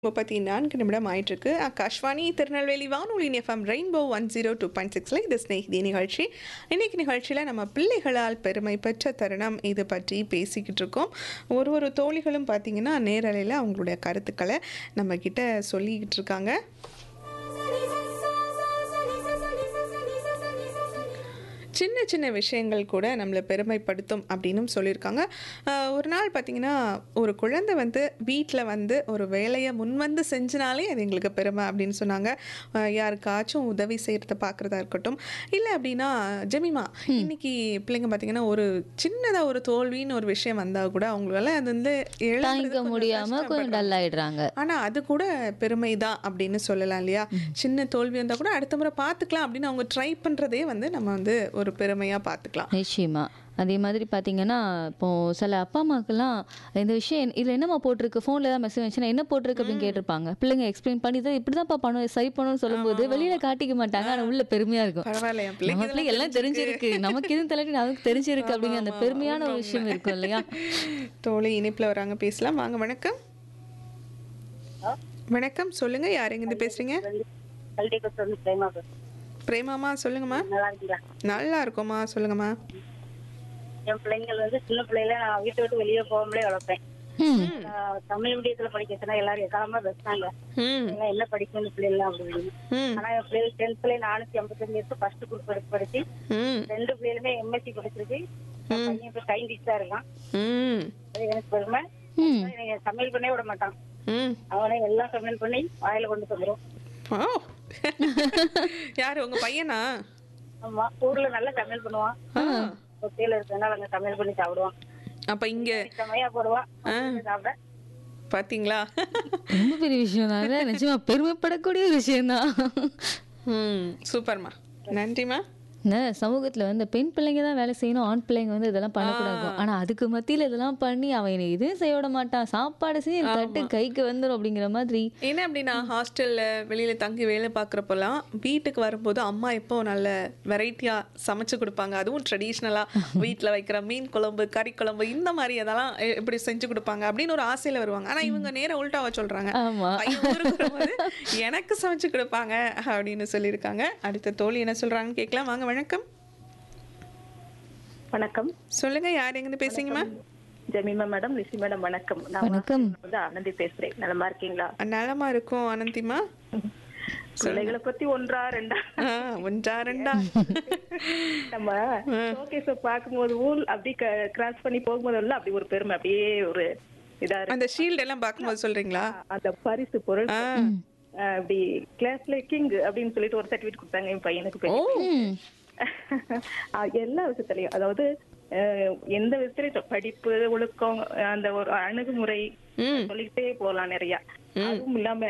முப்பத்தி நான்கு நிமிடம் ஆயிட்டிருக்கு ஆகாஷ்வாணி திருநெல்வேலி வானொலி FM rainbow one zero two point சிக்ஸில் இது ஸ்நேகிதி நிகழ்ச்சி இன்னைக்கு நிகழ்ச்சியில் நம்ம பிள்ளைகளால் பெருமை பெற்ற தருணம் இது பற்றி பேசிக்கிட்டு இருக்கோம் ஒரு ஒரு தோழிகளும் பார்த்தீங்கன்னா நேரலையில் அவங்களுடைய கருத்துக்களை நம்ம கிட்ட சொல்லிக்கிட்டு இருக்காங்க சின்ன சின்ன விஷயங்கள் கூட நம்மளை பெருமைப்படுத்தும் அப்படின்னும் சொல்லியிருக்காங்க ஆஹ் ஒரு நாள் பார்த்தீங்கன்னா ஒரு குழந்தை வந்து வீட்டில் வந்து ஒரு வேலையை முன்வந்து செஞ்சினாலே அது எங்களுக்கு பெருமை அப்படின்னு சொன்னாங்க ஆஹ் யாருக்காச்சும் உதவி செய்கிறத பார்க்குறதா இருக்கட்டும் இல்லை அப்படின்னா ஜெமிமா இன்னைக்கு பிள்ளைங்க பார்த்தீங்கன்னா ஒரு சின்னதாக ஒரு தோல்வின்னு ஒரு விஷயம் வந்தால் கூட அவங்களால அது வந்து எழுதுறது தாங்கிக்க கொஞ்சம் முடியாம கொஞ்சம் கஷ்டப்படுறாங்க. டல் ஆயிடுறாங்க ஆனா அது கூட பெருமை தான் அப்படின்னு சொல்லலாம் இல்லையா சின்ன தோல்வி வந்தா கூட அடுத்த முறை பார்த்துக்கலாம் அப்படின்னு அவங்க ட்ரை பண்றதே வந்து நம்ம வந்து ஒரு பெருமையா பார்த்துக்கலாம் நிச்சயமா அதே மாதிரி பார்த்தீங்கன்னா இப்போ சில அப்பா அம்மாக்கெல்லாம் இந்த விஷயம் இதில் என்னம்மா போட்டிருக்கு ஃபோனில் ஏதாவது மெசேஜ் வந்துச்சுன்னா என்ன போட்டிருக்கு அப்படின்னு கேட்டிருப்பாங்க பிள்ளைங்க எக்ஸ்பிளைன் பண்ணி தான் இப்படி தான்ப்பா பண்ணணும் சரி பண்ணணும்னு சொல்லும்போது வெளியில காட்டிக்க மாட்டாங்க ஆனால் உள்ள பெருமையா இருக்கும் பரவாயில்ல என் நம்ம பிள்ளைங்க பிள்ளைங்க எல்லாம் தெரிஞ்சிருக்கு நமக்கு எதுவும் தலைக்கு நமக்கு தெரிஞ்சிருக்கு அப்படிங்கிற அந்த பெருமையான ஒரு விஷயம் இருக்கும் இல்லையா தோழி இணைப்புல வராங்க பேசலாம் வாங்க வணக்கம் வணக்கம் சொல்லுங்க யார் எங்கிருந்து பேசுறீங்க கல்டிக்கு சொல்லி பிரேமா பேசுறேன். பிரேமாமா சொல்லுங்கம்மா நல்லா இருக்கீங்களா நல்லா இருக்கோம்மா சொல்லுங்கம்மா என் பிள்ளைங்கள் வந்து சின்ன பிள்ளைல நான் வீட்டை விட்டு வெளியே போகாமலே வளர்ப்பேன் ம் நான் தமிழ் மீடியத்துல படிக்க சொன்னா எல்லாரும் எக்காலமா பேசினாங்க ம் எல்லாம் என்ன படிக்கணும் பிள்ளைலாம் அப்படின்னு ம் ஆனா என் பிள்ளைகள் டென்த்ல நானூத்தி ஐம்பத்தஞ்சு எடுத்து ஃபர்ஸ்ட் குரூப் எடுத்து படிச்சு ம் ரெண்டு பிள்ளைகளுமே எம்எஸ்சி படிச்சிருக்கு என் பையன் இப்ப சயின்டிஸ்டா இருக்கான் ம் அது எனக்கு பெருமை ம் நீங்க சமையல் பண்ணே விட மாட்டான் ம் அவனே எல்லாம் சமையல் பண்ணி வாயில கொண்டு வந்துடும் ஓ யார் உங்க பையனா ஆமா ஊர்ல நல்லா சமையல் பண்ணுவான் ஒத்தையில இருக்கனால அங்க சமையல் பண்ணி சாப்பிடுவான் அப்ப இங்க செமையா போடுவான் சாப்பிட பாத்தீங்களா ரொம்ப பெரிய விஷயம் தான் நிச்சயமா பெருமைப்படக்கூடிய ஒரு விஷயம் தான் ம் சூப்பர்மா நன்றிம்மா இந்த சமூகத்துல வந்து பெண் பிள்ளைங்க தான் வேலை செய்யணும் ஆண் பிள்ளைங்க வந்து இதெல்லாம் பண்ணக்கூடாது ஆனா அதுக்கு மத்தியில இதெல்லாம் பண்ணி அவன் என்னை எதுவும் செய்ய விட மாட்டான் சாப்பாடு செய்ய என் தட்டு கைக்கு வந்துடும் அப்படிங்கிற மாதிரி என்ன அப்படின்னா ஹாஸ்டல்ல வெளியில தங்கி வேலை பார்க்குறப்பெல்லாம் வீட்டுக்கு வரும்போது அம்மா எப்போ நல்ல வெரைட்டியா சமைச்சு கொடுப்பாங்க அதுவும் ட்ரெடிஷ்னலா வீட்டில் வைக்கிற மீன் குழம்பு கறி குழம்பு இந்த மாதிரி அதெல்லாம் எ- எப்படி செஞ்சு கொடுப்பாங்க அப்படின்னு ஒரு ஆசையில வருவாங்க ஆனா இவங்க நேரா உள்டாவா சொல்றாங்க ஆமா பையன் ஊருக்கு வரும்போது எனக்கு சமைச்சு கொடுப்பாங்க அப்படின்னு சொல்லியிருக்காங்க அடுத்த தோழி என்ன சொல்றாங்கன்னு கேட்கலாம் வாங்க வணக்கம் வணக்கம் சொல்லுங்க யார் எங்கிருந்து பேசுறீங்கம்மா ஜமீமா மேடம் ரிஷி மேடம் வணக்கம் நான் வணக்கம் வந்து ஆனந்தி பேசுறேன் நலமா இருக்கீங்களா நலமா இருக்கும் அனந்திமா பிள்ளைகளை பத்தி ஒன்றா ரெண்டா ஆ, ஒன்றா ரெண்டா நம்ம ஷோகேஸ பாக்கும்போது ஊல் அப்படி கிராஸ் பண்ணி போகும்போதெல்லாம் அப்படி ஒரு பெருமை அப்படியே ஒரு இதா இருக்கு அந்த ஷீல்ட் எல்லாம் பார்க்கும்போது சொல்றீங்களா அந்த பரிசு பொருள் ஆ. அஹ், அப்படி கிளாஸ்ல கிங் அப்படின்னு சொல்லிட்டு ஒரு சர்டிபிகேட் கொடுத்தாங்க என் பையனுக்கு ஓ பெரிய ம் ஆஹ் எல்லா விஷயத்துலயும் அதாவது அஹ், எந்த விஷயத்துலயும் படிப்பு ஒழுக்கம் அந்த ஒரு அணுகுமுறை ம் சொல்லிக்கிட்டே போகலாம் நிறைய அதுவும் இல்லாம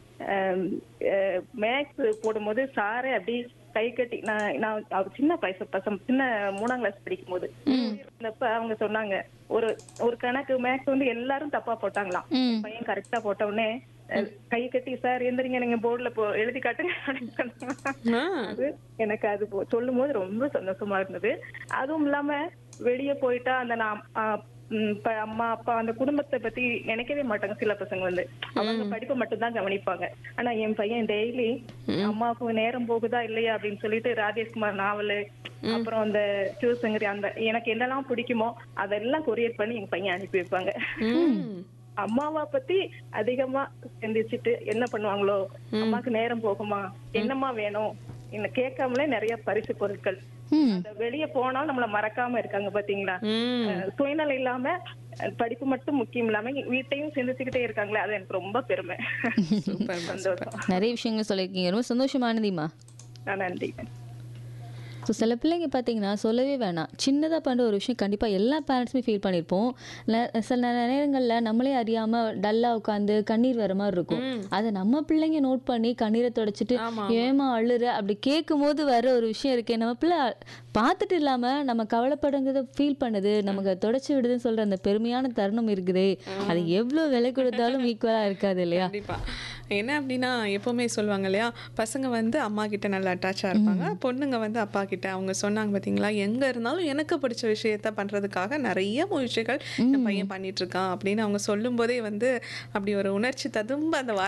மேக்ஸ் போடும்போது சாரே அப்படி கை கட்டி நான் நான் அவ சின்ன வயசு பசங்க சின்ன மூணாம் கிளாஸ் படிக்கும் போது இருந்தப்ப அவங்க சொன்னாங்க ஒரு ஒரு கணக்கு மேக்ஸ் வந்து எல்லாரும் தப்பா போட்டாங்களாம் ம் பையன் கரெக்டா போட்ட உடனே அஹ், கை கட்டி சார் எந்திரிங்க நீங்க போர்டுல போ எழுதி காட்டுங்க அப்படின்னு சொன்னாங்க. ஆ அது எனக்கு அது சொல்லும் போது ரொம்ப சந்தோஷமா இருந்தது அதுவும் இல்லாம வெளிய போயிட்டா அந்த நான் ஆ, ம், இப்ப அம்மா அப்பா அந்த குடும்பத்தை பத்தி நினைக்கவே மாட்டாங்க சில பசங்க வந்து அவங்க படிப்பை மட்டும் தான் கவனிப்பாங்க ஆனா என் பையன் டெய்லி அம்மாவுக்கு நேரம் போகுதா இல்லையா அப்படின்னு சொல்லிட்டு ராஜேஷ்குமார் நாவலு அப்புறம் அந்த சிவசங்கரி அந்த எனக்கு என்னெல்லாம் பிடிக்குமோ அதெல்லாம் கொரியர் பண்ணி என் பையன் அனுப்பி வைப்பாங்க ம் அம்மாவை பத்தி அதிகமா சிந்திச்சுட்டு என்ன பண்ணுவாங்களோ அம்மாக்கு நேரம் போகுமா என்னம்மா வேணும் என்ன கேட்காமலே நிறைய பரிசு பொருட்கள் ம் அந்த வெளிய போனாலும் நம்மள மறக்காம இருக்காங்க பாத்தீங்களா ம் அஹ் சுயநலம் இல்லாம அஹ் படிப்பு மட்டும் முக்கியம் இல்லாம வீட்டையும் சிந்திச்சுக்கிட்டே இருக்காங்களே அது எனக்கு ரொம்ப பெருமை சூப்பர் சந்தோஷம் நிறைய விஷயங்கள் சொல்லியிருக்கீங்க ரொம்ப சந்தோஷமானதிமா ஆஹ் நன்றி ஸோ சில பிள்ளைங்க பார்த்தீங்கன்னா சொல்லவே வேணாம் சின்னதாக பண்ணுற ஒரு விஷயம் கண்டிப்பாக எல்லா பேரண்ட்ஸுமே ஃபீல் பண்ணியிருப்போம் ந- சில நேரங்களில் நம்மளே அறியாமல் டல்லாக உட்காந்து கண்ணீர் வர மாதிரி இருக்கும் அதை நம்ம பிள்ளைங்க நோட் பண்ணி கண்ணீரை தொடச்சிட்டு ஆமா, ஏமா அழுற அப்படி கேட்கும் போது வர ஒரு விஷயம் இருக்கே நம்ம பிள்ளை பார்த்துட்டு இல்லாமல் நம்ம கவலைப்படுங்கிறத ஃபீல் பண்ணுது நமக்கு அதை தொடச்சி விடுதுன்னு சொல்கிற அந்த பெருமையான தருணம் இருக்குதே அது எவ்வளோ விலை கொடுத்தாலும் ஈக்குவலாக இருக்காது இல்லையா கண்டிப்பா என்ன அப்படின்னா எப்பவுமே சொல்லுவாங்க இல்லையா பசங்க வந்து அம்மா கிட்ட நல்லா அட்டாச்சாக இருப்பாங்க பொண்ணுங்க வந்து அப்பா கிட்ட அவங்க சொன்னாங்க பார்த்தீங்களா எங்கே இருந்தாலும் எனக்கு பிடிச்ச விஷயத்த பண்ணுறதுக்காக நிறைய முயற்சிகள் என் பையன் பண்ணிட்டு இருக்கான் அப்படின்னு அவங்க சொல்லும்போதே வந்து அப்படி ஒரு உணர்ச்சி ததும்ப அந்த